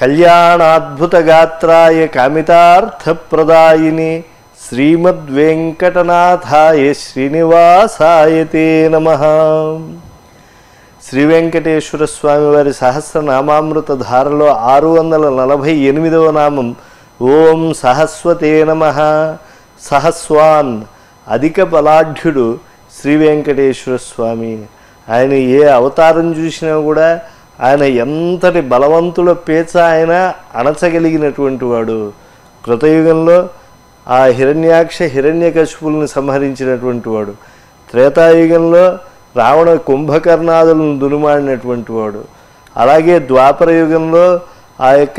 కళ్యాణాద్భుతగాత్రాయ కామితార్థప్రదాయిని శ్రీమద్వెంకటనాథాయ శ్రీనివాసాయ తే నమ శ్రీ వెంకటేశ్వర స్వామి వారి సహస్రనామామృత ధారలో ఆరు వందల నలభై ఎనిమిదవ నామం ఓం సహస్వతే నమ సహస్వాన్ అధిక బలాఢ్యుడు శ్రీ వెంకటేశ్వర స్వామి ఆయన ఏ అవతారం చూసినా కూడా ఆయన ఎంతటి బలవంతుల పేచ ఆయన అణచగలిగినటువంటి వాడు కృతయుగంలో ఆ హిరణ్యాక్ష హిరణ్యకశిపుల్ని సంహరించినటువంటి వాడు త్రేతాయుగంలో రావణ కుంభకర్ణాదులను దునుమాడినటువంటి వాడు అలాగే ద్వాపర యుగంలో ఆ యొక్క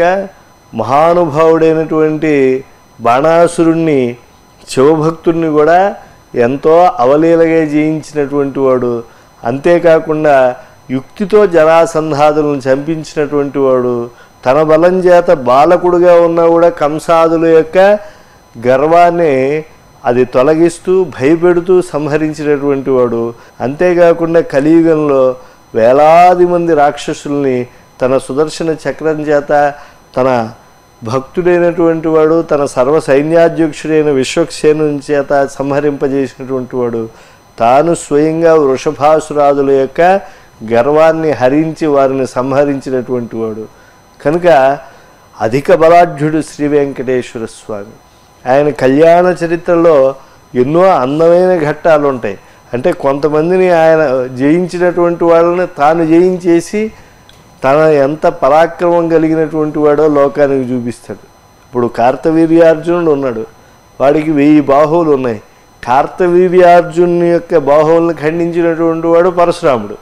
మహానుభావుడైనటువంటి బాణాసురుణ్ణి శివభక్తుడిని కూడా ఎంతో అవలీలగా జయించినటువంటి వాడు అంతేకాకుండా యుక్తితో జరాసంధాదులను చంపించినటువంటి వాడు తన బలం చేత బాలకుడుగా ఉన్నా కూడా కంసాదుల యొక్క గర్వాన్ని అది తొలగిస్తూ భయపెడుతూ సంహరించినటువంటి వాడు అంతేకాకుండా కలియుగంలో వేలాది మంది రాక్షసుల్ని తన సుదర్శన చక్రం చేత తన భక్తుడైనటువంటి వాడు తన సర్వ సైన్యాధ్యక్షుడైన విశ్వక్సేనుని చేత సంహరింపజేసినటువంటి వాడు తాను స్వయంగా వృషభాసురాదుల యొక్క గర్వాన్ని హరించి వారిని సంహరించినటువంటి వాడు కనుక అధిక బలాఢ్యుడు శ్రీ వెంకటేశ్వర స్వామి ఆయన కళ్యాణ చరిత్రలో ఎన్నో అందమైన ఘట్టాలు ఉంటాయి అంటే కొంతమందిని ఆయన జయించినటువంటి వాళ్ళని తాను జయించేసి తన ఎంత పరాక్రమం కలిగినటువంటి వాడో లోకానికి చూపిస్తాడు ఇప్పుడు కార్తవీర్యార్జునుడు ఉన్నాడు వాడికి వెయ్యి బాహువులు ఉన్నాయి కార్తవీర్యార్జునుని యొక్క బాహువులను ఖండించినటువంటి వాడు పరశురాముడు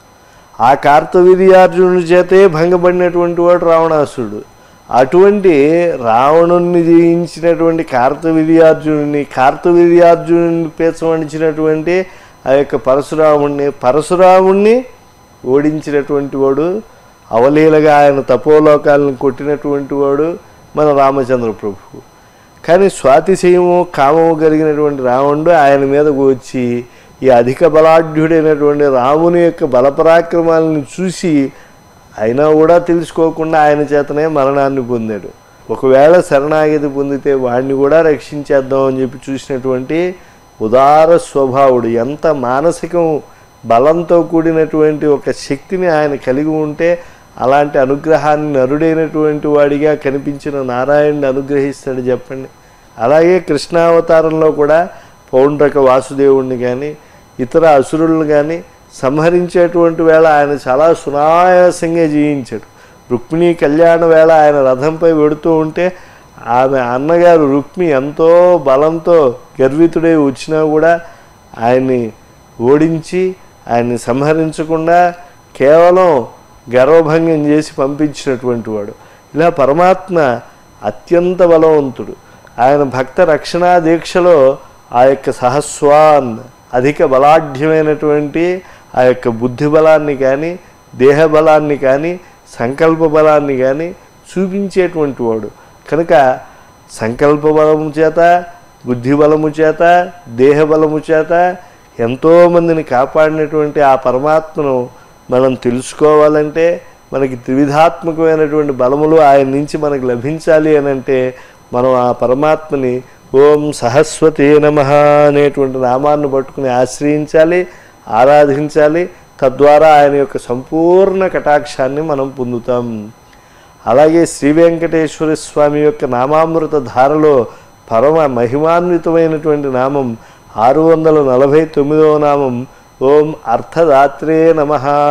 ఆ కార్తవీర్యార్జునుడి చేతే భంగపడినటువంటి వాడు రావణాసురుడు అటువంటి రావణుణ్ణి జయించినటువంటి కార్తవీర్యార్జునుడిని కార్తవీర్యార్జునుడిని పేచమణించినటువంటి ఆ యొక్క పరశురాముణ్ణి పరశురాముణ్ణి ఓడించినటువంటి వాడు అవలీలగా ఆయన తపోలోకాలను కొట్టినటువంటి వాడు మన రామచంద్ర ప్రభువు కానీ స్వాతిశయము కామము కలిగినటువంటి రావణుడు ఆయన మీదకు వచ్చి ఈ అధిక బలాఢ్యుడైనటువంటి రాముని యొక్క బలపరాక్రమాలను చూసి అయినా కూడా తెలుసుకోకుండా ఆయన చేతనే మరణాన్ని పొందాడు ఒకవేళ శరణాగతి పొందితే వాడిని కూడా రక్షించేద్దాం అని చెప్పి చూసినటువంటి ఉదార స్వభావుడు ఎంత మానసికం బలంతో కూడినటువంటి ఒక శక్తిని ఆయన కలిగి ఉంటే అలాంటి అనుగ్రహాన్ని నరుడైనటువంటి వాడిగా కనిపించిన నారాయణుని అనుగ్రహిస్తాడు చెప్పండి అలాగే కృష్ణావతారంలో కూడా పౌండ్రక వాసుదేవుణ్ణి కానీ ఇతర అసురులను కానీ సంహరించేటువంటి వేళ ఆయన చాలా సునాయాసంగా జీవించాడు రుక్మిణీ కళ్యాణ వేళ ఆయన రథంపై వెడుతూ ఉంటే ఆమె అన్నగారు రుక్మి ఎంతో బలంతో గర్వితుడై వచ్చినా కూడా ఆయన్ని ఓడించి ఆయన్ని సంహరించకుండా కేవలం గర్వభంగం చేసి పంపించినటువంటి వాడు ఇలా పరమాత్మ అత్యంత బలవంతుడు ఆయన భక్త రక్షణా దీక్షలో ఆ యొక్క సహస్వాన్ అధిక బలాఢ్యమైనటువంటి ఆ యొక్క బుద్ధి బలాన్ని కానీ దేహ బలాన్ని కానీ సంకల్ప బలాన్ని కానీ చూపించేటువంటి వాడు కనుక సంకల్ప బలము చేత బుద్ధి బలము చేత దేహ బలము చేత ఎంతోమందిని కాపాడినటువంటి ఆ పరమాత్మను మనం తెలుసుకోవాలంటే మనకి త్రివిధాత్మకమైనటువంటి బలములు ఆయన నుంచి మనకు లభించాలి అని అంటే మనం ఆ పరమాత్మని ఓం సహస్వతే నమ అనేటువంటి నామాన్ని పట్టుకుని ఆశ్రయించాలి ఆరాధించాలి తద్వారా ఆయన యొక్క సంపూర్ణ కటాక్షాన్ని మనం పొందుతాం అలాగే శ్రీ వెంకటేశ్వర స్వామి యొక్క నామామృత ధారలో పరమ మహిమాన్వితమైనటువంటి నామం ఆరు వందల నలభై తొమ్మిదవ నామం ఓం అర్థదాత్రే నమ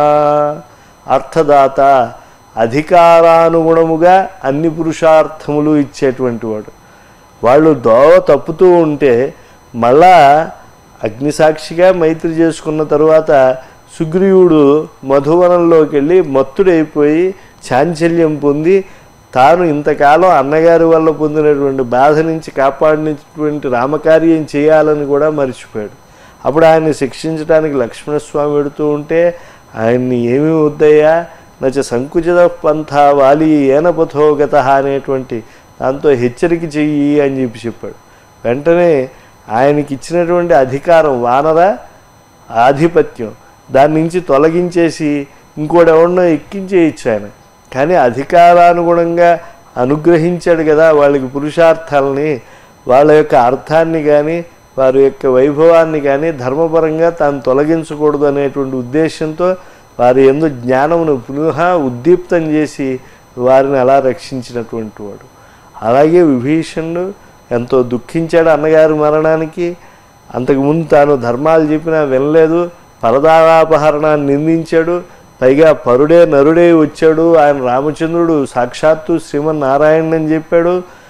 అర్థదాత అధికారానుగుణముగా అన్ని పురుషార్థములు ఇచ్చేటువంటి వాడు వాళ్ళు దోవ తప్పుతూ ఉంటే మళ్ళా అగ్నిసాక్షిగా మైత్రి చేసుకున్న తరువాత సుగ్రీవుడు మధువనంలోకి వెళ్ళి మత్తుడైపోయి చాంచల్యం పొంది తాను ఇంతకాలం అన్నగారి వల్ల పొందినటువంటి బాధ నుంచి కాపాడినటువంటి రామకార్యం చేయాలని కూడా మర్చిపోయాడు అప్పుడు ఆయన్ని శిక్షించడానికి లక్ష్మణస్వామి పెడుతూ ఉంటే ఆయన్ని ఏమీ వద్దయ్యా నచ సంకుచిత పంథ వాలి ఏనపథోగత అనేటువంటి దాంతో హెచ్చరిక చెయ్యి అని చెప్పి చెప్పాడు వెంటనే ఆయనకి ఇచ్చినటువంటి అధికారం వానర ఆధిపత్యం దాని నుంచి తొలగించేసి ఇంకోటి ఎవరినో ఎక్కించేయచ్చు ఆయన కానీ అధికారానుగుణంగా అనుగ్రహించాడు కదా వాళ్ళకి పురుషార్థాలని వాళ్ళ యొక్క అర్థాన్ని కానీ వారి యొక్క వైభవాన్ని కానీ ధర్మపరంగా తాను తొలగించకూడదు అనేటువంటి ఉద్దేశంతో వారి ఎందు జ్ఞానమును పునః ఉద్దీప్తం చేసి వారిని అలా రక్షించినటువంటి వాడు అలాగే విభీషణుడు ఎంతో దుఃఖించాడు అన్నగారి మరణానికి అంతకుముందు తాను ధర్మాలు చెప్పినా వినలేదు పరదారాపహరణాన్ని నిందించాడు పైగా పరుడే నరుడే వచ్చాడు ఆయన రామచంద్రుడు సాక్షాత్తు శ్రీమన్నారాయణ అని చెప్పాడు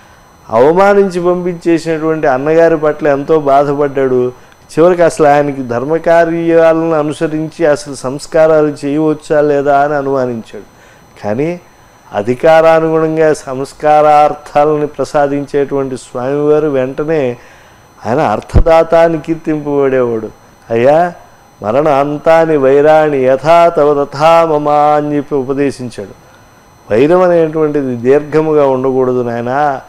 అవమానించి పంపించేసినటువంటి అన్నగారి పట్ల ఎంతో బాధపడ్డాడు చివరికి అసలు ఆయనకి ధర్మకార్యాలను అనుసరించి అసలు సంస్కారాలు చేయవచ్చా లేదా అని అనుమానించాడు కానీ అధికారానుగుణంగా సంస్కారార్థాలను ప్రసాదించేటువంటి స్వామివారు వెంటనే ఆయన అర్థదాత అని కీర్తింపబడేవాడు అయ్యా మరణ అంతాని వైరాణి యథా తవ తథా మమ అని చెప్పి ఉపదేశించాడు వైరం అనేటువంటిది దీర్ఘముగా ఉండకూడదు నాయన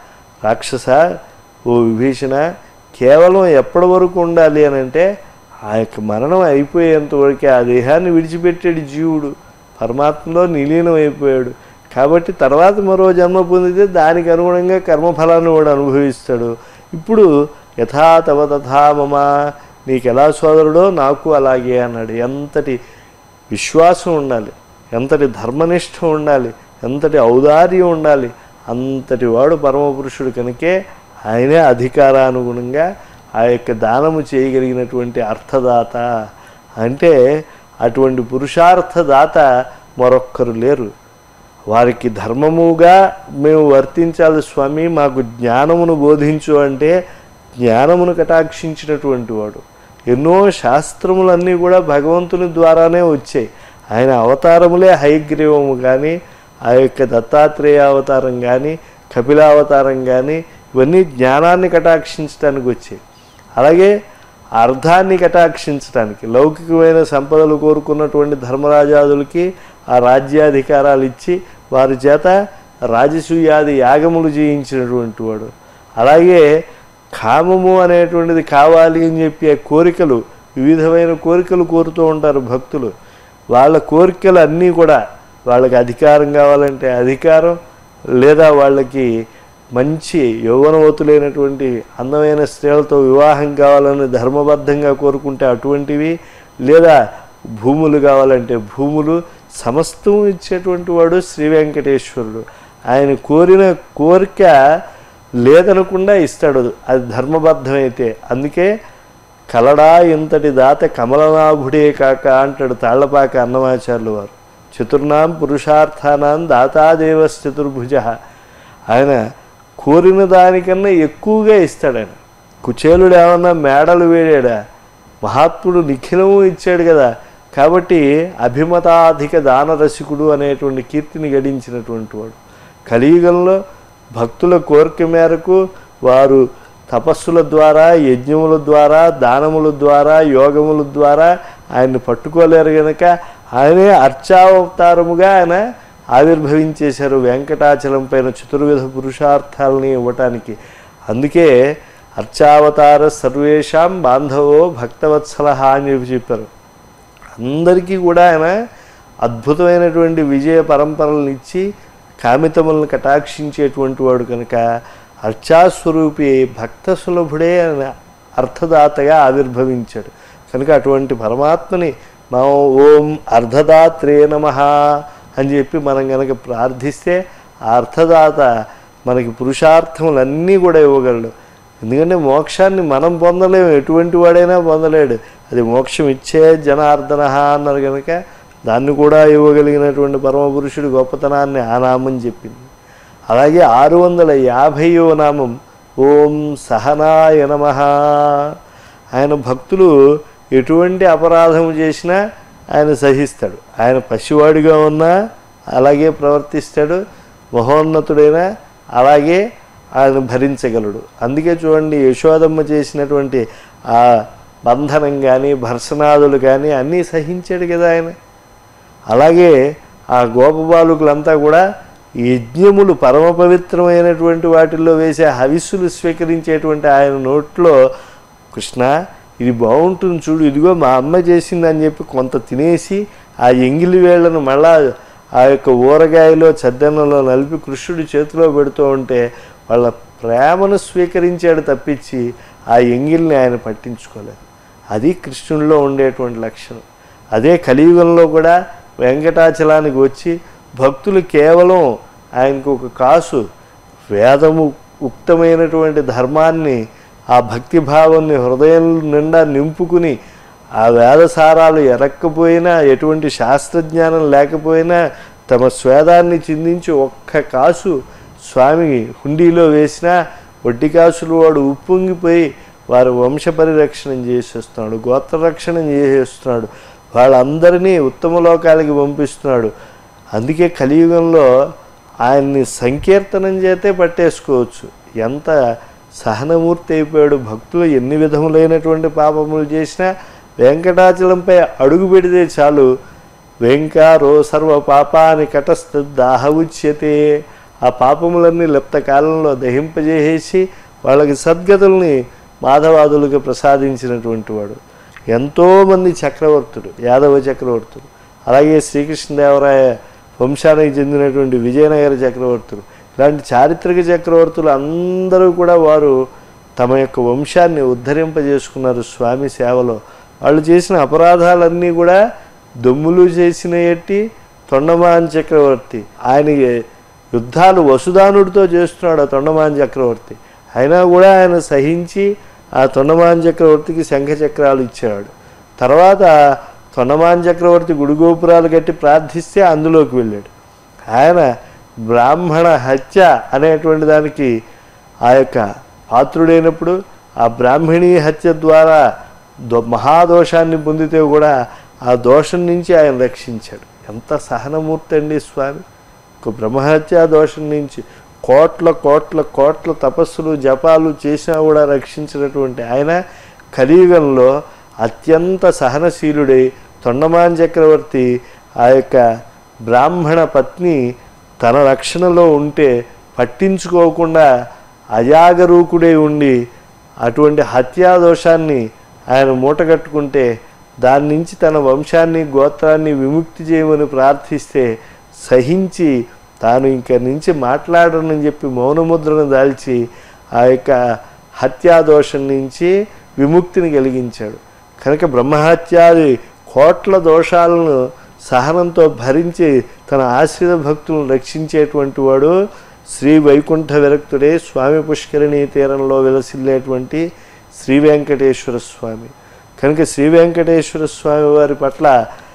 రాక్షస ఓ విభీషణ కేవలం ఎప్పటి వరకు ఉండాలి అని అంటే ఆ యొక్క మరణం అయిపోయేంత వరకే ఆ దేహాన్ని విడిచిపెట్టాడు జీవుడు పరమాత్మలో నిలీనం అయిపోయాడు కాబట్టి తర్వాత మరో జన్మ పొందితే దానికి అనుగుణంగా కర్మఫలాన్ని వాడు అనుభవిస్తాడు ఇప్పుడు యథా తవ తథా మమ నీకు ఎలా సోదరుడో నాకు అలాగే అన్నాడు ఎంతటి విశ్వాసం ఉండాలి ఎంతటి ధర్మనిష్ట ఉండాలి ఎంతటి ఔదార్యం ఉండాలి అంతటి వాడు పరమపురుషుడు కనుకే ఆయనే అధికారానుగుణంగా ఆ యొక్క దానము చేయగలిగినటువంటి అర్థదాత అంటే అటువంటి పురుషార్థదాత మరొక్కరు లేరు వారికి ధర్మముగా మేము వర్తించాలి స్వామి మాకు జ్ఞానమును బోధించు అంటే జ్ఞానమును కటాక్షించినటువంటి వాడు ఎన్నో శాస్త్రములన్నీ కూడా భగవంతుని ద్వారానే వచ్చాయి ఆయన అవతారములే హైగ్రీవము కానీ ఆ యొక్క దత్తాత్రేయ అవతారం కానీ కపిలావతారం కానీ ఇవన్నీ జ్ఞానాన్ని కటాక్షించడానికి వచ్చాయి అలాగే అర్థాన్ని కటాక్షించడానికి లౌకికమైన సంపదలు కోరుకున్నటువంటి ధర్మరాజాదులకి ఆ రాజ్యాధికారాలు ఇచ్చి వారి చేత రాజసూయాది యాగములు చేయించినటువంటి వాడు అలాగే కామము అనేటువంటిది కావాలి అని చెప్పి ఆ కోరికలు వివిధమైన కోరికలు కోరుతూ ఉంటారు భక్తులు వాళ్ళ కోరికలు అన్నీ కూడా వాళ్ళకి అధికారం కావాలంటే అధికారం లేదా వాళ్ళకి మంచి యౌవనవతులైనటువంటి అందమైన స్త్రీలతో వివాహం కావాలని ధర్మబద్ధంగా కోరుకుంటే అటువంటివి లేదా భూములు కావాలంటే భూములు సమస్తం ఇచ్చేటువంటి వాడు శ్రీ వెంకటేశ్వరుడు ఆయన కోరిన కోరిక లేదనకుండా ఇస్తాడు అది ధర్మబద్ధమైతే అందుకే కలడా ఇంతటి దాత కమలనాభుడే కాక అంటాడు తాళ్లపాక అన్నమాచార్యులు వారు చతుర్నాం పురుషార్థానాం దాతాదేవ చతుర్భుజ ఆయన కోరిన దానికన్నా ఎక్కువగా ఇస్తాడు ఆయన కుచేలుడు ఏమన్నా మేడలు వేడాడా మహాత్ముడు నిఖిలము ఇచ్చాడు కదా కాబట్టి అభిమతాధిక దానరసికుడు అనేటువంటి కీర్తిని గడించినటువంటి వాడు కలియుగంలో భక్తుల కోరిక మేరకు వారు తపస్సుల ద్వారా యజ్ఞముల ద్వారా దానముల ద్వారా యోగముల ద్వారా ఆయన్ని పట్టుకోలేరు గనక ఆయనే అర్చావతారముగా ఆయన ఆవిర్భవించేశారు వెంకటాచలం పైన చతుర్విధ పురుషార్థాలని ఇవ్వటానికి అందుకే అర్చావతార సర్వేషాం బాంధవో భక్తవత్సల అని చెప్పి చెప్పారు అందరికీ కూడా ఆయన అద్భుతమైనటువంటి విజయ పరంపరలను ఇచ్చి కామితములను కటాక్షించేటువంటి వాడు కనుక అర్చాస్వరూపి భక్త సులభుడే ఆయన అర్థదాతగా ఆవిర్భవించాడు కనుక అటువంటి పరమాత్మని మనం ఓం అర్ధదాత్రే నమ అని చెప్పి మనం కనుక ప్రార్థిస్తే ఆ అర్థదాత మనకి పురుషార్థములన్నీ కూడా ఇవ్వగలడు ఎందుకంటే మోక్షాన్ని మనం పొందలేము ఎటువంటి వాడైనా పొందలేడు అది మోక్షం ఇచ్చే జనార్దన అన్నారు కనుక దాన్ని కూడా ఇవ్వగలిగినటువంటి పరమపురుషుడి గొప్పతనాన్ని ఆ నామం చెప్పింది అలాగే ఆరు వందల యాభైవ నామం ఓం సహనాయ నమ ఆయన భక్తులు ఎటువంటి అపరాధము చేసినా ఆయన సహిస్తాడు ఆయన పసివాడిగా ఉన్నా అలాగే ప్రవర్తిస్తాడు మహోన్నతుడైనా అలాగే ఆయన భరించగలడు అందుకే చూడండి యశోదమ్మ చేసినటువంటి ఆ బంధనం కానీ భర్సనాదులు కానీ అన్నీ సహించాడు కదా ఆయన అలాగే ఆ గోపబాలుకులంతా కూడా యజ్ఞములు పరమ పవిత్రమైనటువంటి వాటిల్లో వేసే హవిస్సులు స్వీకరించేటువంటి ఆయన నోట్లో కృష్ణ ఇది బాగుంటుంది చూడు ఇదిగో మా అమ్మ చేసిందని చెప్పి కొంత తినేసి ఆ ఎంగిలి వేళ్లను మళ్ళా ఆ యొక్క ఊరగాయలో చద్దన్నంలో నలిపి కృష్ణుడి చేతిలో పెడుతూ ఉంటే వాళ్ళ ప్రేమను స్వీకరించాడు తప్పించి ఆ ఎంగిల్ని ఆయన పట్టించుకోలేదు అది కృష్ణుడిలో ఉండేటువంటి లక్షణం అదే కలియుగంలో కూడా వెంకటాచలానికి వచ్చి భక్తులు కేవలం ఆయనకు ఒక కాసు వేదము ఉక్తమైనటువంటి ధర్మాన్ని ఆ భక్తి భావాన్ని హృదయం నిండా నింపుకుని ఆ వేదసారాలు ఎరక్కపోయినా ఎటువంటి శాస్త్రజ్ఞానం లేకపోయినా తమ స్వేదాన్ని చిందించి ఒక్క కాసు స్వామి హుండీలో వేసినా వడ్డీ కాసులు వాడు ఉప్పొంగిపోయి వారి వంశ పరిరక్షణం చేసేస్తున్నాడు గోత్ర రక్షణ చేసేస్తున్నాడు వాళ్ళందరినీ ఉత్తమ లోకాలకి పంపిస్తున్నాడు అందుకే కలియుగంలో ఆయన్ని సంకీర్తనం చేతే పట్టేసుకోవచ్చు ఎంత సహనమూర్తి అయిపోయాడు భక్తులు ఎన్ని విధములైనటువంటి పాపములు చేసినా వెంకటాచలంపై అడుగు పెడితే చాలు వెంకారో సర్వ పాపాని కటస్థ దాహవుచ్యతే ఆ పాపములన్నీ లెప్త కాలంలో దహింపజేసేసి వాళ్ళకి సద్గతుల్ని మాధవాదులకు ప్రసాదించినటువంటి వాడు ఎంతోమంది చక్రవర్తుడు యాదవ చక్రవర్తుడు అలాగే శ్రీకృష్ణదేవరాయ వంశానికి చెందినటువంటి విజయనగర చక్రవర్తులు ఇలాంటి చారిత్రక చక్రవర్తులు అందరూ కూడా వారు తమ యొక్క వంశాన్ని ఉద్ధరింపజేసుకున్నారు స్వామి సేవలో వాళ్ళు చేసిన అపరాధాలన్నీ కూడా దొమ్ములు చేసిన ఎట్టి తొండమాన్ చక్రవర్తి ఆయన యుద్ధాలు వసుదానుడితో చేస్తున్నాడు ఆ తొండమాన్ చక్రవర్తి అయినా కూడా ఆయన సహించి ఆ తొండమాన్ చక్రవర్తికి శంఖ చక్రాలు ఇచ్చాడు తర్వాత తొండమాన్ చక్రవర్తి గుడిగోపురాలు కట్టి ప్రార్థిస్తే అందులోకి వెళ్ళాడు ఆయన బ్రాహ్మణ హత్య అనేటువంటి దానికి ఆ యొక్క పాత్రుడైనప్పుడు ఆ బ్రాహ్మణీ హత్య ద్వారా దొ మహాదోషాన్ని పొందితే కూడా ఆ దోషం నుంచి ఆయన రక్షించాడు ఎంత సహనమూర్తి అండి స్వామి ఒక బ్రహ్మహత్యా దోషం నుంచి కోట్ల కోట్ల కోట్ల తపస్సులు జపాలు చేసినా కూడా రక్షించినటువంటి ఆయన కలియుగంలో అత్యంత సహనశీలుడై తొండమాన్ చక్రవర్తి ఆ యొక్క బ్రాహ్మణ పత్ని తన రక్షణలో ఉంటే పట్టించుకోకుండా అజాగరూకుడై ఉండి అటువంటి హత్యా దోషాన్ని ఆయన మూటగట్టుకుంటే దాని నుంచి తన వంశాన్ని గోత్రాన్ని విముక్తి చేయమని ప్రార్థిస్తే సహించి తాను ఇంక నుంచి మాట్లాడనని చెప్పి మౌనముద్రను దాల్చి ఆ యొక్క హత్యా దోషం నుంచి విముక్తిని కలిగించాడు కనుక బ్రహ్మహత్యాది కోట్ల దోషాలను సహనంతో భరించి తన ఆశ్రిత భక్తులను రక్షించేటువంటి వాడు శ్రీ వైకుంఠ విరక్తుడే స్వామి పుష్కరిణీ తీరంలో విలసిల్లేటువంటి శ్రీ వెంకటేశ్వర స్వామి కనుక శ్రీ వెంకటేశ్వర స్వామి వారి పట్ల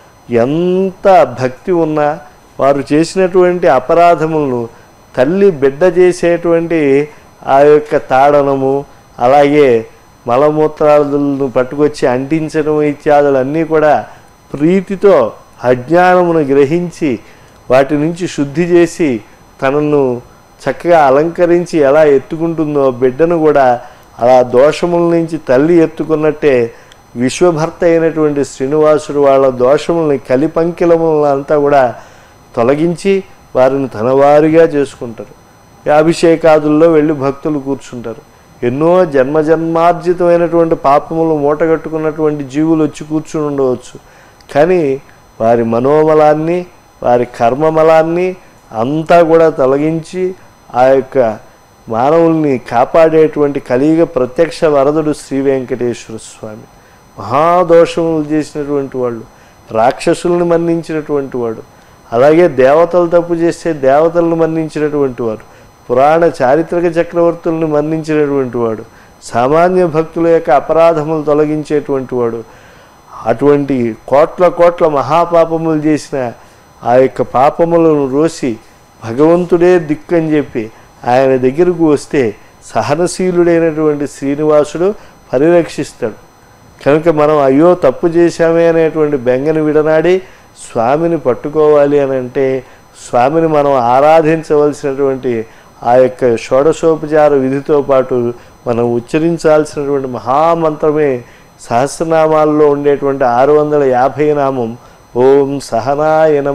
ఎంత భక్తి ఉన్నా వారు చేసినటువంటి అపరాధములను తల్లి బిడ్డ చేసేటువంటి ఆ యొక్క తాడనము అలాగే మలమూత్రాదులను పట్టుకొచ్చి అంటించడం ఇత్యాదులన్నీ కూడా ప్రీతితో అజ్ఞానమును గ్రహించి వాటి నుంచి శుద్ధి చేసి తనను చక్కగా అలంకరించి ఎలా ఎత్తుకుంటుందో బిడ్డను కూడా అలా దోషముల నుంచి తల్లి ఎత్తుకున్నట్టే విశ్వభర్త అయినటువంటి శ్రీనివాసుడు వాళ్ళ దోషముల్ని కలిపంకిలములను అంతా కూడా తొలగించి వారిని తనవారిగా చేసుకుంటారు ఈ అభిషేకాదుల్లో వెళ్ళి భక్తులు కూర్చుంటారు ఎన్నో జన్మజన్మార్జితమైనటువంటి పాపములు మూటగట్టుకున్నటువంటి జీవులు వచ్చి కూర్చుని ఉండవచ్చు కానీ వారి మనోమలాన్ని వారి కర్మమలాన్ని అంతా కూడా తొలగించి ఆ యొక్క మానవుల్ని కాపాడేటువంటి కలియుగ ప్రత్యక్ష వరదుడు శ్రీ వెంకటేశ్వర స్వామి మహాదోషములు చేసినటువంటి వాళ్ళు రాక్షసుల్ని మన్నించినటువంటి వాడు అలాగే దేవతలు తప్పు చేస్తే దేవతలను మన్నించినటువంటి వాడు పురాణ చారిత్రక చక్రవర్తులను మన్నించినటువంటి వాడు సామాన్య భక్తుల యొక్క అపరాధములు తొలగించేటువంటి వాడు అటువంటి కోట్ల కోట్ల మహాపాపములు చేసిన ఆ యొక్క పాపములను రోసి భగవంతుడే దిక్కని చెప్పి ఆయన దగ్గరకు వస్తే సహనశీలుడైనటువంటి శ్రీనివాసుడు పరిరక్షిస్తాడు కనుక మనం అయ్యో తప్పు చేశామే అనేటువంటి బెంగని విడనాడి స్వామిని పట్టుకోవాలి అని అంటే స్వామిని మనం ఆరాధించవలసినటువంటి ఆ యొక్క షోడశోపచార విధితో పాటు మనం ఉచ్చరించాల్సినటువంటి మహామంత్రమే సహస్రనామాల్లో ఉండేటువంటి ఆరు వందల యాభై నామం ఓం సహనాయ నమ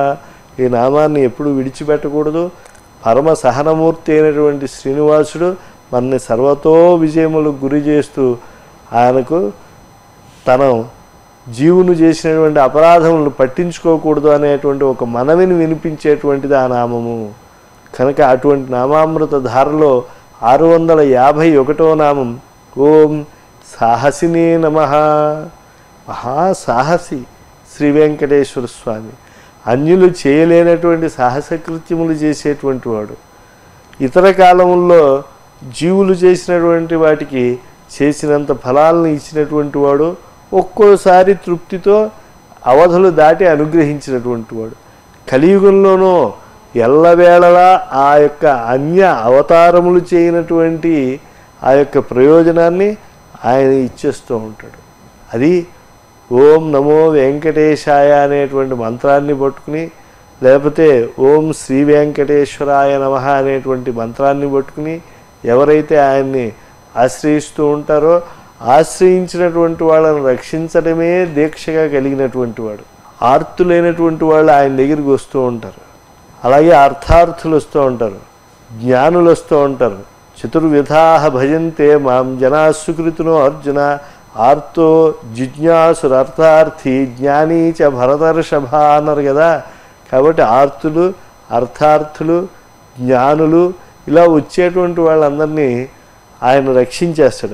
ఈ నామాన్ని ఎప్పుడు విడిచిపెట్టకూడదు పరమ సహనమూర్తి అయినటువంటి శ్రీనివాసుడు మనని సర్వతో విజయములకు గురి చేస్తూ ఆయనకు తన జీవును చేసినటువంటి అపరాధములను పట్టించుకోకూడదు అనేటువంటి ఒక మనవిని వినిపించేటువంటిది ఆ నామము కనుక అటువంటి నామామృత ధారలో ఆరు వందల యాభై ఒకటో నామం ఓం సాహసినే నమ మహాసాహసి శ్రీ వెంకటేశ్వర స్వామి అన్యులు చేయలేనటువంటి సాహసకృత్యములు చేసేటువంటి వాడు ఇతర కాలముల్లో జీవులు చేసినటువంటి వాటికి చేసినంత ఫలాలను ఇచ్చినటువంటి వాడు ఒక్కోసారి తృప్తితో అవధులు దాటి అనుగ్రహించినటువంటి వాడు కలియుగంలోనూ ఎల్లవేళలా ఆ యొక్క అన్య అవతారములు చేయనటువంటి ఆ యొక్క ప్రయోజనాన్ని ఆయన ఇచ్చేస్తూ ఉంటాడు అది ఓం నమో వెంకటేశాయ అనేటువంటి మంత్రాన్ని పట్టుకుని లేకపోతే ఓం శ్రీ వెంకటేశ్వరాయ నమ అనేటువంటి మంత్రాన్ని పట్టుకుని ఎవరైతే ఆయన్ని ఆశ్రయిస్తూ ఉంటారో ఆశ్రయించినటువంటి వాళ్ళని రక్షించడమే దీక్షగా కలిగినటువంటి వాడు ఆర్తులైనటువంటి వాళ్ళు ఆయన దగ్గరికి వస్తూ ఉంటారు అలాగే అర్థార్థులు వస్తూ ఉంటారు జ్ఞానులు వస్తూ ఉంటారు చతుర్విధా భజంతే మాం జనా సుకృతునో అర్జున ఆర్తో జిజ్ఞాసురర్థార్థి జ్ఞానీ చ భరతర్షభ అన్నారు కదా కాబట్టి ఆర్తులు అర్థార్థులు జ్ఞానులు ఇలా వచ్చేటువంటి వాళ్ళందరినీ ఆయన రక్షించేస్తాడు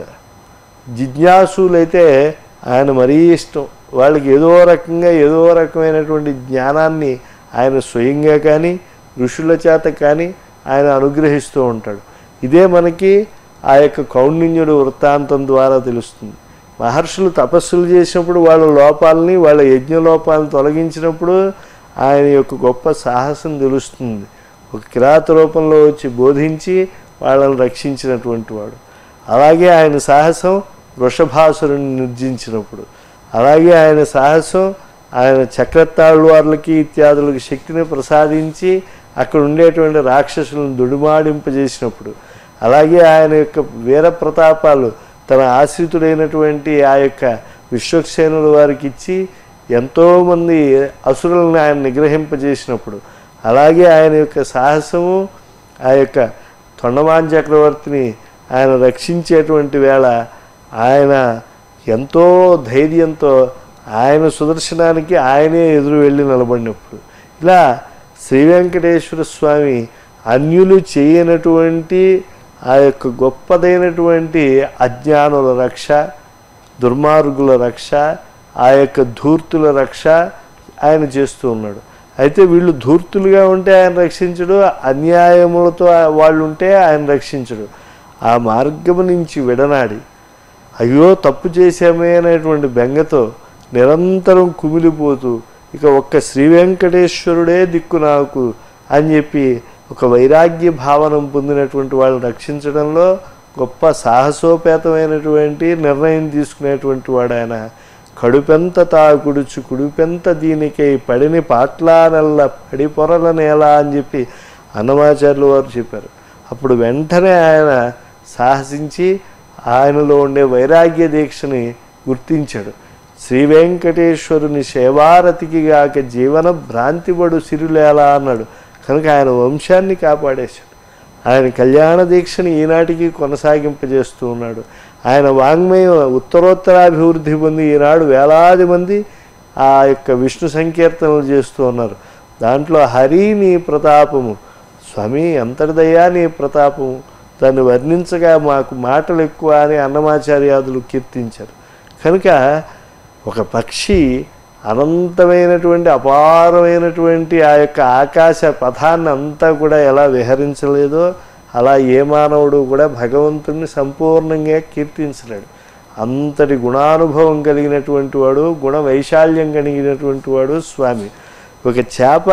జిజ్ఞాసులైతే ఆయన మరీ ఇష్టం వాళ్ళకి ఏదో రకంగా ఏదో రకమైనటువంటి జ్ఞానాన్ని ఆయన స్వయంగా కానీ ఋషుల చేత కానీ ఆయన అనుగ్రహిస్తూ ఉంటాడు ఇదే మనకి ఆ యొక్క కౌండిన్యుడు వృత్తాంతం ద్వారా తెలుస్తుంది మహర్షులు తపస్సులు చేసినప్పుడు వాళ్ళ లోపాలని వాళ్ళ యజ్ఞ లోపాలను తొలగించినప్పుడు ఆయన యొక్క గొప్ప సాహసం తెలుస్తుంది ఒక కిరాత రూపంలో వచ్చి బోధించి వాళ్ళని రక్షించినటువంటి వాడు అలాగే ఆయన సాహసం వృషభాసురుని నిర్జించినప్పుడు అలాగే ఆయన సాహసం ఆయన చక్రతాళ్వార్లకి ఇత్యాదులకి శక్తిని ప్రసాదించి అక్కడ ఉండేటువంటి రాక్షసులను దుడిమాడింపజేసినప్పుడు అలాగే ఆయన యొక్క వీర ప్రతాపాలు తన ఆశ్రితుడైనటువంటి ఆ యొక్క విశ్వక్సేనుల వారికి ఇచ్చి ఎంతోమంది అసురులను ఆయన నిగ్రహింపజేసినప్పుడు అలాగే ఆయన యొక్క సాహసము ఆ యొక్క తొండమాన్ చక్రవర్తిని ఆయన రక్షించేటువంటి వేళ ఆయన ఎంతో ధైర్యంతో ఆయన సుదర్శనానికి ఆయనే ఎదురు వెళ్ళి నిలబడినప్పుడు ఇలా శ్రీ వెంకటేశ్వర స్వామి అన్యులు చేయనటువంటి ఆ యొక్క గొప్పదైనటువంటి అజ్ఞానుల రక్ష దుర్మార్గుల రక్ష ఆ యొక్క ధూర్తుల రక్ష ఆయన చేస్తూ ఉన్నాడు అయితే వీళ్ళు ధూర్తులుగా ఉంటే ఆయన రక్షించడు అన్యాయములతో వాళ్ళు ఉంటే ఆయన రక్షించడు ఆ మార్గము నుంచి విడనాడి అయ్యో తప్పు చేశామే అనేటువంటి బెంగతో నిరంతరం కుమిలిపోతూ ఇక ఒక్క శ్రీ వెంకటేశ్వరుడే దిక్కు నాకు అని చెప్పి ఒక వైరాగ్య భావనం పొందినటువంటి వాళ్ళని రక్షించడంలో గొప్ప సాహసోపేతమైనటువంటి నిర్ణయం తీసుకునేటువంటి వాడు ఆయన కడుపెంత తాకుడుచు కుడుపెంత దీనికై పడిని పాట్లానల్ల పడి పొరల నేల అని చెప్పి అన్నమాచార్యులు వారు చెప్పారు అప్పుడు వెంటనే ఆయన సాహసించి ఆయనలో ఉండే వైరాగ్య దీక్షని గుర్తించాడు శ్రీ వెంకటేశ్వరుని సేవారతికి గాక జీవన భ్రాంతిపడు సిరులేలా అన్నాడు కనుక ఆయన వంశాన్ని కాపాడేశాడు ఆయన కళ్యాణ దీక్షని ఈనాటికి కొనసాగింపజేస్తూ ఉన్నాడు ఆయన వాంగ్మయం ఉత్తరోత్తరాభివృద్ధి పొంది ఈనాడు వేలాది మంది ఆ యొక్క విష్ణు సంకీర్తనలు చేస్తూ ఉన్నారు దాంట్లో హరి నీ ప్రతాపము స్వామి ఎంతటిదయ్యా నీ ప్రతాపము దాన్ని వర్ణించగా మాకు మాటలు ఎక్కువ అని అన్నమాచార్యాదులు కీర్తించారు కనుక ఒక పక్షి అనంతమైనటువంటి అపారమైనటువంటి ఆ యొక్క ఆకాశ పథాన్ని అంతా కూడా ఎలా విహరించలేదో అలా ఏ మానవుడు కూడా భగవంతుడిని సంపూర్ణంగా కీర్తించలేడు అంతటి గుణానుభవం కలిగినటువంటి వాడు గుణ వైశాల్యం కలిగినటువంటి వాడు స్వామి ఒక చేప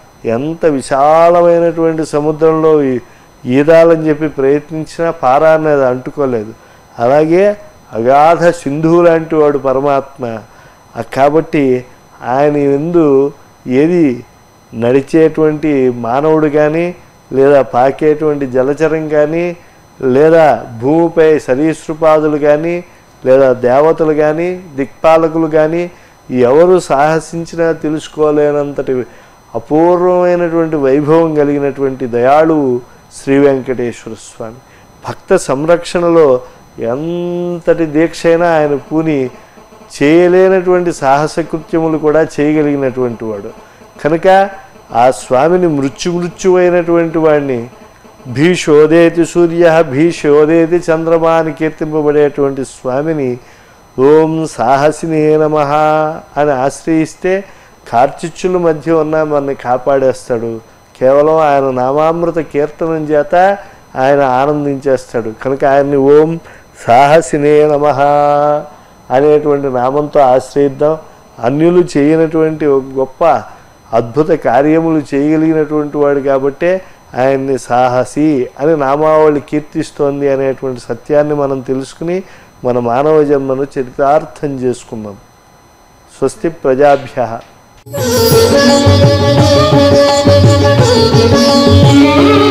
ఎంత విశాలమైనటువంటి సముద్రంలో ఈ- ఈదాలని చెప్పి ప్రయత్నించినా పారా అనేది అంటుకోలేదు అలాగే అగాధ సింధువు లాంటి వాడు పరమాత్మ ఆ కాబట్టి ఆయన ఎందు ఏది నడిచేటువంటి మానవుడు కానీ లేదా పాకేటువంటి జలచరం కానీ లేదా భూమిపై సరీసృపాదులు కానీ లేదా దేవతలు కానీ దిక్పాలకులు కానీ ఎవరు సాహసించినా తెలుసుకోలేనంతటి అపూర్వమైనటువంటి వైభవం కలిగినటువంటి దయాళువు శ్రీ వెంకటేశ్వర స్వామి భక్త సంరక్షణలో ఎంతటి దీక్ష అయినా ఆయన పూని చేయలేనటువంటి సాహస కృత్యములు కూడా చేయగలిగినటువంటి వాడు కనుక ఆ స్వామిని మృత్యు మృత్యువైనటువంటి వాడిని భీషోదేతి సూర్య భీషోదేతి చంద్రమా అని కీర్తింపబడేటువంటి స్వామిని ఓం సాహసినే నమ అని ఆశ్రయిస్తే కార్చిచ్చుల మధ్య ఉన్న మనని కాపాడేస్తాడు కేవలం ఆయన నామామృత కీర్తనం చేత ఆయన ఆనందించేస్తాడు కనుక ఆయన్ని ఓం సాహసినే నమ అనేటువంటి నామంతో ఆశ్రయిద్దాం అన్యులు చేయనటువంటి ఒక గొప్ప అద్భుత కార్యములు చేయగలిగినటువంటి వాడు కాబట్టే ఆయన్ని సాహసి అని నామావళి కీర్తిస్తోంది అనేటువంటి సత్యాన్ని మనం తెలుసుకుని మన మానవ జన్మను చరితార్థం చేసుకుందాం స్వస్తి ప్రజాభ్య Thank you.